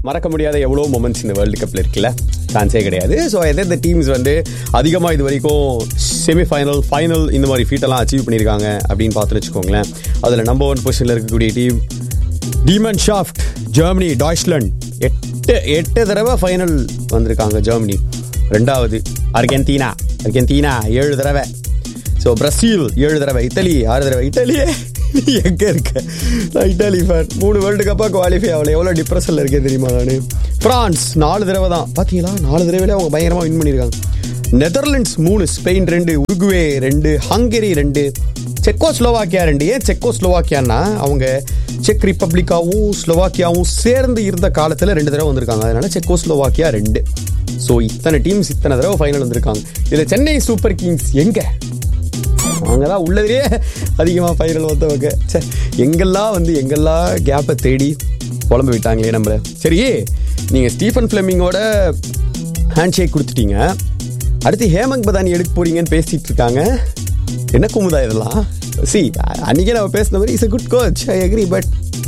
மறக்க முடியாத எவ்வளோ மொமெண்ட்ஸ் இந்த வேர்ல்டு கப்பில் இருக்குல்ல சான்ஸே கிடையாது ஸோ எந்தெந்த டீம்ஸ் வந்து அதிகமாக இது வரைக்கும் செமிஃபைனல் ஃபைனல் இந்த மாதிரி ஃபீட்டெல்லாம் அச்சீவ் பண்ணியிருக்காங்க அப்படின்னு பார்த்து வச்சுக்கோங்களேன் அதில் நம்பர் ஒன் பொசிஷனில் இருக்கக்கூடிய டீம் டீமன் ஷாஃப்ட் ஜெர்மனி டாய்ஸ்லண்ட் எட்டு எட்டு தடவை ஃபைனல் வந்திருக்காங்க ஜெர்மனி ரெண்டாவது அர்கென்டீனா அர்கென்டீனா ஏழு தடவை ஸோ பிரசீல் ஏழு தடவை இத்தாலி ஆறு தடவை இத்தாலியே எங்கே இருக்க நான் இட்டாலி ஃபேன் மூணு வேர்ல்டு கப்பாக குவாலிஃபை ஆகல எவ்வளோ டிப்ரெஷனில் இருக்கேன் தெரியுமா நான் ஃப்ரான்ஸ் நாலு தடவை தான் பார்த்தீங்களா நாலு தடவையில அவங்க பயங்கரமாக வின் பண்ணியிருக்காங்க நெதர்லாண்ட்ஸ் மூணு ஸ்பெயின் ரெண்டு உருகுவே ரெண்டு ஹங்கேரி ரெண்டு செக்கோ ஸ்லோவாக்கியா ரெண்டு ஏன் செக்கோ ஸ்லோவாக்கியான்னா அவங்க செக் ரிப்பப்ளிக்காவும் ஸ்லோவாக்கியாவும் சேர்ந்து இருந்த காலத்தில் ரெண்டு தடவை வந்திருக்காங்க அதனால செக்கோ ஸ்லோவாக்கியா ரெண்டு ஸோ இத்தனை டீம்ஸ் இத்தனை தடவை ஃபைனல் வந்திருக்காங்க இதில் சென்னை சூப்பர் கிங்ஸ் எங்கே அவங்க தான் உள்ளதுலேயே அதிகமாக ஃபைனல் வந்தவங்க சே எங்கெல்லாம் வந்து எங்கெல்லாம் கேப்பை தேடி புலம்பு விட்டாங்களே நம்மள சரி நீங்கள் ஸ்டீஃபன் ஃப்ளெமிங்கோட ஹேண்ட் ஷேக் கொடுத்துட்டீங்க அடுத்து ஹேமந்த் பதானி எடுக்க போறீங்கன்னு பேசிட்டு இருக்காங்க என்ன குமுதா இதெல்லாம் சி அன்றைக்கே நம்ம பேசின மாதிரி is a good coach I agree but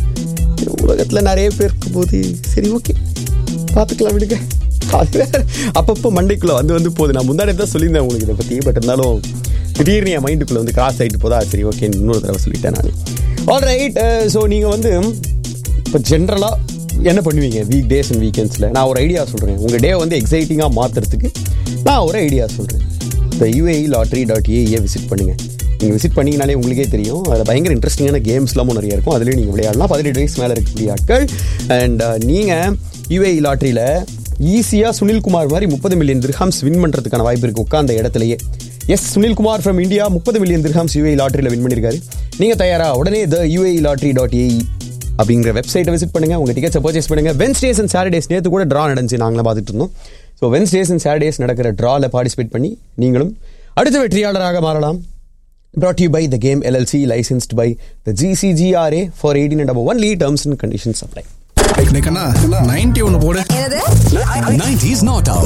உலகத்தில் நிறைய பேர் இருக்கும்போது சரி ஓகே பார்த்துக்கலாம் விடுங்க அது வேற அப்பப்போ மண்டைக்குள்ளே வந்து வந்து போகுது நான் முந்தாடி தான் சொல்லியிருந்தேன் உங்களுக்கு இதை பற்றி பட் இருந்தாலும் திடீர்னு என் மைண்டுக்குள்ளே வந்து கிராஸ் ஆகிட்டு போதா சரி ஓகே இன்னொரு தடவை சொல்லிட்டேன் நான் ஆல் ரைட் ஸோ நீங்கள் வந்து இப்போ ஜென்ரலாக என்ன பண்ணுவீங்க வீக் டேஸ் அண்ட் வீக்கெண்ட்ஸில் நான் ஒரு ஐடியா சொல்கிறேன் உங்கள் டே வந்து எக்ஸைட்டிங்காக மாற்றுறதுக்கு நான் ஒரு ஐடியா சொல்கிறேன் இந்த UAE lottery dot A E visit பண்ணுங்கள் நீங்கள் விசிட் பண்ணிங்கனாலே உங்களுக்கே தெரியும் அதில் பயங்கர இன்ட்ரெஸ்டிங்கான கேம்ஸ்லாமும் நிறைய இருக்கும் அதுலேயும் நீங்கள் விளையாடலாம் பதினெட்டு வயசு மேலே இருக்கக்கூடிய ஆட்கள் அண்ட் நீங்கள் யூஏஇ லாட்ரியில் ஈஸியாக சுனில்குமார் மாதிரி முப்பது மில்லியன் திர்ஹாம்ஸ் வின் பண்ணுறதுக்கான வாய்ப்பு இருக்குது உட்காந்த இடத்துலையே எஸ் சுனில்குமார் ஃப்ரம் இந்தியா முப்பது மில்லியன் திர்ஹாம்ஸ் யூஏஇ லாட்ரியில் வின் பண்ணியிருக்காரு நீங்கள் தயாரா உடனே the UAE lottery dot A E அப்படிங்கிற வெப்சைட்டை விசிட் பண்ணுங்க உங்க டிக்கெட்ஸை பர்ச்சேஸ் பண்ணுங்க வென்ஸ்டேஸ் அண்ட் சாட்டர்டேஸ் நேற்று கூட ட்ரா நடந்துச்சு நாங்களும் பார்த்துட்டு இருந்தோம் ஸோ வென்ஸ்டேஸ் அண்ட் சாட்டர்டேஸ் நடக்கிற ட்ராவில் பார்ட்டிசிபேட் பண்ணி நீங்களும் அடுத்த வெற்றியாளராக மாறலாம் brought to you by the game LLC licensed by the GCGRA for 18 and above only terms and conditions apply ninety ஒன்னு போடு என்னது 90s not out.